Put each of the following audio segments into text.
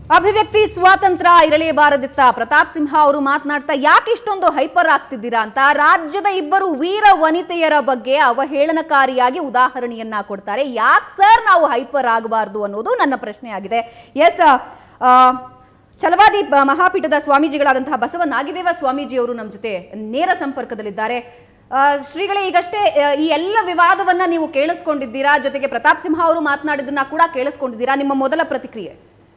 ಅಭಿವ್ಯಕ್ತಿ ಸ್ವಾತಂತ್ರ್ಯ ಇರಲೇಬಾರದಿತ್ತ ಪ್ರತಾಪ್ ಸಿಂಹ ಅವರು ಮಾತನಾಡ್ತಾ ಯಾಕೆ ಇಷ್ಟೊಂದು ಹೈಪರ್ ಆಗ್ತಿದ್ದೀರಾ ಅಂತ ರಾಜ್ಯದ ಇಬ್ಬರು ವೀರ ವನಿತೆಯರ ಬಗ್ಗೆ ಅವಹೇಳನಕಾರಿಯಾಗಿ ಉದಾಹರಣೆಯನ್ನ ಕೊಡ್ತಾರೆ ಯಾಕೆ ಸರ್ ನಾವು ಹೈಪರ್ ಆಗಬಾರ್ದು ಅನ್ನೋದು ನನ್ನ ಪ್ರಶ್ನೆ ಆಗಿದೆ ಎಸ್ ಛಲವಾದಿ ಬ- ಮಹಾಪೀಠದ ಸ್ವಾಮೀಜಿಗಳಾದಂತಹ ಬಸವ ನಾಗಿದೇವ ಸ್ವಾಮೀಜಿಯವರು ನಮ್ಮ ಜೊತೆ ನೇರ ಸಂಪರ್ಕದಲ್ಲಿದ್ದಾರೆ ಆ, ಶ್ರೀಗಳೇ ಈಗಷ್ಟೇ ಆ, ಈ ಎಲ್ಲ ವಿವಾದವನ್ನ ನೀವು ಕೇಳಿಸ್ಕೊಂಡಿದ್ದೀರಾ ಜೊತೆಗೆ ಪ್ರತಾಪ್ ಸಿಂಹ ಅವರು ಮಾತನಾಡಿದ್ದನ್ನ ಕೂಡ ಕೇಳಿಸ್ಕೊಂಡಿದ್ದೀರಾ ನಿಮ್ಮ ಮೊದಲ ಪ್ರತಿಕ್ರಿಯೆ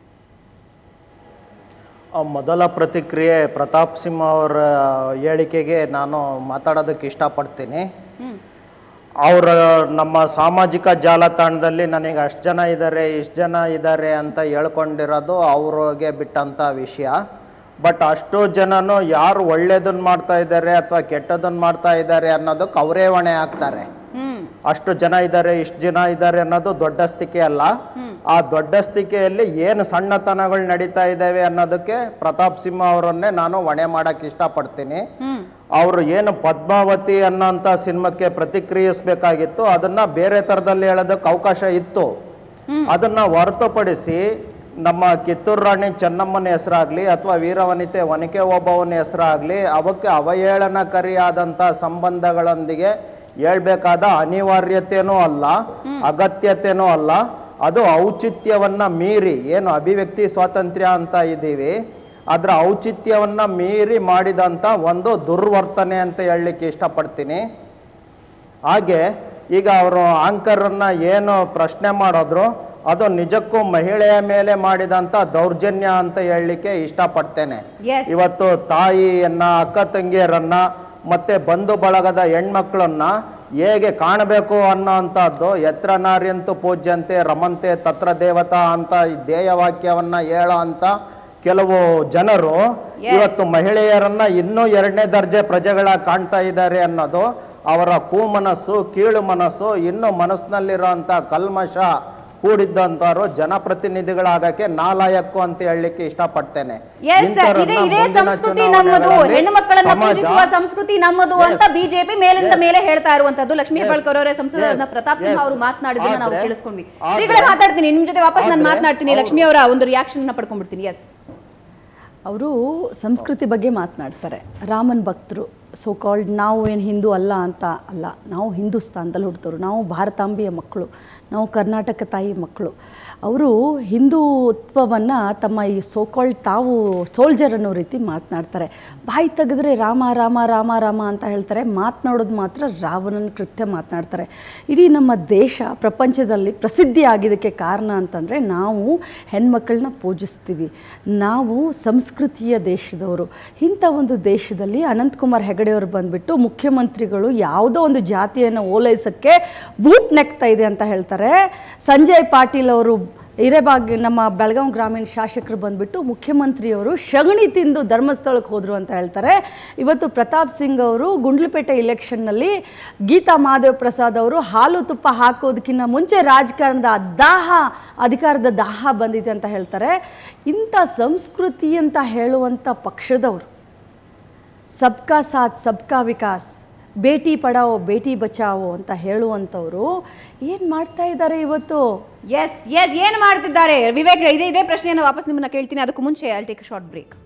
ಆ ಮೊದಲ ಪ್ರತಿಕ್ರಿಯೆ ಪ್ರತಾಪ್ ಸಿಂಹ ಅವರ ಹೇಳಿಕೆಗೆ ನಾನು ಮಾತಾಡೋದಕ್ಕೆ ಇಷ್ಟಪಡ್ತೀನಿ ಹ್ಮ್ ಅವರ ನಮ್ಮ ಸಾಮಾಜಿಕ ಜಾಲತಾಣದಲ್ಲಿ ನನಗೆ ಅಷ್ಟು ಜನ ಇದ್ದಾರೆ ಇಷ್ಟು ಜನ ಇದ್ದಾರೆ ಅಂತ ಹೇಳ್ಕೊಂಡಿರೋದು ಅವ್ರಿಗೆ ಬಿಟ್ಟಂಥ ವಿಷಯ ಬಟ್ ಅಷ್ಟು ಜನನು ಯಾರು ಒಳ್ಳೇದನ್ನ ಮಾಡ್ತಾ ಇದ್ದಾರೆ ಅಥವಾ ಕೆಟ್ಟದನ್ನ ಮಾಡ್ತಾ ಇದ್ದಾರೆ ಅನ್ನೋದಕ್ಕೆ ಅವರೇ ಹೊಣೆ ಹಾಕ್ತಾರೆ ಹ್ಮ್ ಅಷ್ಟು ಜನ ಇದ್ದಾರೆ ಇಷ್ಟು ಜನ ಇದ್ದಾರೆ ಅನ್ನೋದು ದೊಡ್ಡಸ್ತಿಕೆ ಅಲ್ಲ ಹ್ಮ್. ಆ ದೊಡ್ಡಸ್ತಿಕೆಯಲ್ಲಿ ಏನು ಸಣ್ಣತನಗಳು ನಡೀತಾ ಇದ್ದಾವೆ ಅನ್ನೋದಕ್ಕೆ ಪ್ರತಾಪ್ ಸಿಂಹ ಅವರನ್ನೇ ನಾನು ಹೊಣೆ ಮಾಡಕ್ ಇಷ್ಟಪಡ್ತೀನಿ ಹ್ಮ್ ಅವರು ಏನು ಪದ್ಮಾವತಿ ಅನ್ನೋಂಥ ಸಿನಿಮಾಕ್ಕೆ ಪ್ರತಿಕ್ರಿಯಿಸಬೇಕಾಗಿತ್ತು ಅದನ್ನ ಬೇರೆ ಥರದಲ್ಲಿ ಹೇಳೋದಕ್ಕೆ ಅವಕಾಶ ಇತ್ತು ಹ್ಮ್. ಅದನ್ನ ಹೊರತುಪಡಿಸಿ ನಮ್ಮ ಕಿತ್ತೂರು ರಾಣಿ ಚೆನ್ನಮ್ಮನ ಹೆಸರಾಗ್ಲಿ ಅಥವಾ ವೀರವನಿತೆ ವನಿಕೆ ಓಬವ್ವನ ಹೆಸರಾಗ್ಲಿ ಅವಕ್ಕೆ ಅವಹೇಳನಕಾರಿಯಾದಂಥ ಸಂಬಂಧಗಳೊಂದಿಗೆ ಹೇಳ್ಬೇಕಾದ ಅನಿವಾರ್ಯತೆನೂ ಅಲ್ಲ ಅಗತ್ಯತೆನೂ ಅಲ್ಲ ಅದು ಔಚಿತ್ಯವನ್ನ ಮೀರಿ ಏನು ಅಭಿವ್ಯಕ್ತಿ ಸ್ವಾತಂತ್ರ್ಯ ಅಂತ ಇದ್ದೀವಿ ಅದರ ಔಚಿತ್ಯವನ್ನ ಮೀರಿ ಮಾಡಿದಂಥ ಒಂದು ದುರ್ವರ್ತನೆ ಅಂತ ಹೇಳಲಿಕ್ಕೆ ಇಷ್ಟಪಡ್ತೀನಿ ಹಾಗೆ ಈಗ ಅವರು ಆಂಕರನ್ನ ಏನು ಪ್ರಶ್ನೆ ಮಾಡಿದ್ರು ಅದು ನಿಜಕ್ಕೂ ಮಹಿಳೆಯ ಮೇಲೆ ಮಾಡಿದಂಥ ದೌರ್ಜನ್ಯ ಅಂತ ಹೇಳಲಿಕ್ಕೆ ಇಷ್ಟಪಡ್ತೇನೆ Yes. ಇವತ್ತು ತಾಯಿಯನ್ನ ಅಕ್ಕ ತಂಗಿಯರನ್ನ ಮತ್ತೆ ಬಂಧು ಬಳಗದ ಹೆಣ್ಮಕ್ಳನ್ನ ಹೇಗೆ ಕಾಣಬೇಕು ಅನ್ನೋಂಥದ್ದು ಎತ್ರ ನಾರ್ಯಂತು ಪೂಜ್ಯಂತೆ ರಮಂತೆ ತತ್ರ ದೇವತಾ ಅಂತ ಈ ಧ್ಯೇಯವಾಕ್ಯವನ್ನ ಹೇಳೋ ಅಂತ ಕೆಲವು ಜನರು Yes. ಇವತ್ತು ಮಹಿಳೆಯರನ್ನ ಇನ್ನೂ ಎರಡನೇ ದರ್ಜೆ ಪ್ರಜೆಗಳ ಕಾಣ್ತಾ ಇದ್ದಾರೆ ಅನ್ನೋದು ಅವರ ಕೂಮನಸ್ಸು ಕೀಳು ಮನಸ್ಸು ಇನ್ನು ಮನಸ್ಸಿನಲ್ಲಿರುವಂತ ಕಲ್ಮಶ ಕೂಡಿದ್ದಂತವರು ಜನಪ್ರತಿನಿಧಿಗಳಾಗಕ್ಕೆ ನಾಲಾಯಕ್ಕು ಅಂತ ಹೇಳಲಿಕ್ಕೆ ಇಷ್ಟಪಡ್ತೇನೆ ಎಸ್ ಇಂಥವ್ರನ್ನ ಇದೇ ಇದೇ ಮುಂದಿನ ಸಂಸ್ಕೃತಿ ನಮ್ಮದು ಚುನಾವಣೆಗಳಲ್ಲಿ ಹೆಣ್ಣು ಮಕ್ಕಳನ್ನ ಸಮಾಜ- ಪೂಜಿಸುವ ಸಂಸ್ಕೃತಿ ನಮ್ಮದು Yes. ಅಂತ ಬಿಜೆಪಿ ಮೇಲಿಂದ Yes. ಮೇಲೆ ಹೇಳ್ತಾ ಇರುವಂತದ್ದು ಲಕ್ಷ್ಮೀ Yes. ಹೆಬ್ಬಾಳ್ಕರ್ ಅವರೇ ಸಂಸದ Yes. ಪ್ರತಾಪ್ ಸಿಂಹ Yes. ಅವರು ಮಾತನಾಡಿದ್ದನ್ನ ನಾವು ಆದ್ರೆ- ಕೇಳಿಸ್ಕೊಂಡ್ವಿ ಆದ್ರೆ- ಶ್ರೀಗಳೇ ಮಾತಾಡ್ತೀನಿ ನಿಮ್ ಜೊತೆ ವಾಪಸ್ ನಾನು ಆದ್ರೆ ಮಾತನಾಡ್ತೀನಿ ಅವ್ರು- ಲಕ್ಷ್ಮಿ ಅವರ ಒಂದು ರಿಯಾಕ್ಷನ್ ನ ಪಡ್ಕೊಂಡ್ಬಿಡ್ತೀನಿ ಎಸ್ ಅವರು ಸಂಸ್ಕೃತಿ ಬಗ್ಗೆ ಮಾತನಾಡ್ತಾರೆ ರಾಮನ್ ಭಕ್ತರು ಸೊ ಕಾಲ್ಡ್ ನಾವು ಏನು ಹಿಂದೂ ಅಲ್ಲ ಅಂತ ಅಲ್ಲ ನಾವು ಹಿಂದೂಸ್ತಾನದಲ್ಲಿ ಹುಟ್ಟಿದವರು ನಾವು ಭಾರತಾಂಬೆಯ ಮಕ್ಕಳು ನಾವು ಕರ್ನಾಟಕ ತಾಯಿ ಮಕ್ಕಳು ಅವರು ಹಿಂದುತ್ವವನ್ನು ತಮ್ಮ ಈ ಸೋಕಾಲ್ಡ್ ತಾವು ಸೋಲ್ಜರ್ ಅನ್ನೋ ರೀತಿ ಮಾತನಾಡ್ತಾರೆ ಬಾಯಿ ತೆಗೆದ್ರೆ ರಾಮ ರಾಮ ರಾಮ ರಾಮ ಅಂತ ಹೇಳ್ತಾರೆ ಮಾತನಾಡೋದು ಮಾತ್ರ ರಾವಣನ ಕೃತ್ಯ ಮಾತನಾಡ್ತಾರೆ ಇಡೀ ನಮ್ಮ ದೇಶ ಪ್ರಪಂಚದಲ್ಲಿ ಪ್ರಸಿದ್ಧಿ ಆಗಿದ್ದಕ್ಕೆ ಕಾರಣ ಅಂತಂದರೆ ನಾವು ಹೆಣ್ಮಕ್ಳನ್ನ ಪೂಜಿಸ್ತೀವಿ ನಾವು ಸಂಸ್ಕೃತಿಯ ದೇಶದವರು ಇಂಥ ಒಂದು ದೇಶದಲ್ಲಿ ಅನಂತಕುಮಾರ್ ಹೆಗಡೆಯವರು ಬಂದುಬಿಟ್ಟು ಮುಖ್ಯಮಂತ್ರಿಗಳು ಯಾವುದೋ ಒಂದು ಜಾತಿಯನ್ನು ಓಲೈಸೋಕ್ಕೆ ಬೂಟ್ ನೆಕ್ತಾ ಇದೆ ಅಂತ ಹೇಳ್ತಾರೆ ಸಂಜಯ್ ಪಾಟೀಲ್ ಅವರು ಹಿರೇಬಾಗ್ ನಮ್ಮ ಬೆಳಗಾವಿ ಗ್ರಾಮೀಣ ಶಾಸಕರು ಬಂದ್ಬಿಟ್ಟು ಮುಖ್ಯಮಂತ್ರಿಯವರು ಶಗಣಿ ತಿಂದು ಧರ್ಮಸ್ಥಳಕ್ಕೆ ಹೋದರು ಅಂತ ಹೇಳ್ತಾರೆ ಇವತ್ತು ಪ್ರತಾಪ್ ಸಿಂಗ್ ಅವರು ಗುಂಡ್ಲುಪೇಟೆ ಇಲೆಕ್ಷನ್ನಲ್ಲಿ ಗೀತಾ ಮಹಾದೇವ್ ಪ್ರಸಾದ್ ಅವರು ಹಾಲು ತುಪ್ಪ ಹಾಕೋದಕ್ಕಿಂತ ಮುಂಚೆ ರಾಜಕಾರಣದ ದಾಹ ಅಧಿಕಾರದ ದಾಹ ಬಂದಿದೆ ಅಂತ ಹೇಳ್ತಾರೆ ಇಂಥ ಸಂಸ್ಕೃತಿ ಅಂತ ಹೇಳುವಂಥ ಪಕ್ಷದವರು ಸಬ್ಕಾ ಸಾಥ್ ಸಬ್ಕಾ ವಿಕಾಸ್ ಬೇಟಿ ಪಡಾವೋ ಬೇಟಿ ಬಚಾವೋ ಅಂತ ಹೇಳುವಂಥವ್ರು ಏನು ಮಾಡ್ತಾ ಇದ್ದಾರೆ ಇವತ್ತು ಎಸ್ ಎಸ್ ಏನ್ ಮಾಡ್ತಿದ್ದಾರೆ ವಿವೇಕ್ ಇದೇ ಇದೇ ಪ್ರಶ್ನೆಯನ್ನು ವಾಪಸ್ ನಿಮ್ಮನ್ನ ಕೇಳ್ತೀನಿ ಅದಕ್ಕೂ ಮುಂಚೆ ಐ ಟೇಕ್ ಶಾರ್ಟ್ ಬ್ರೇಕ್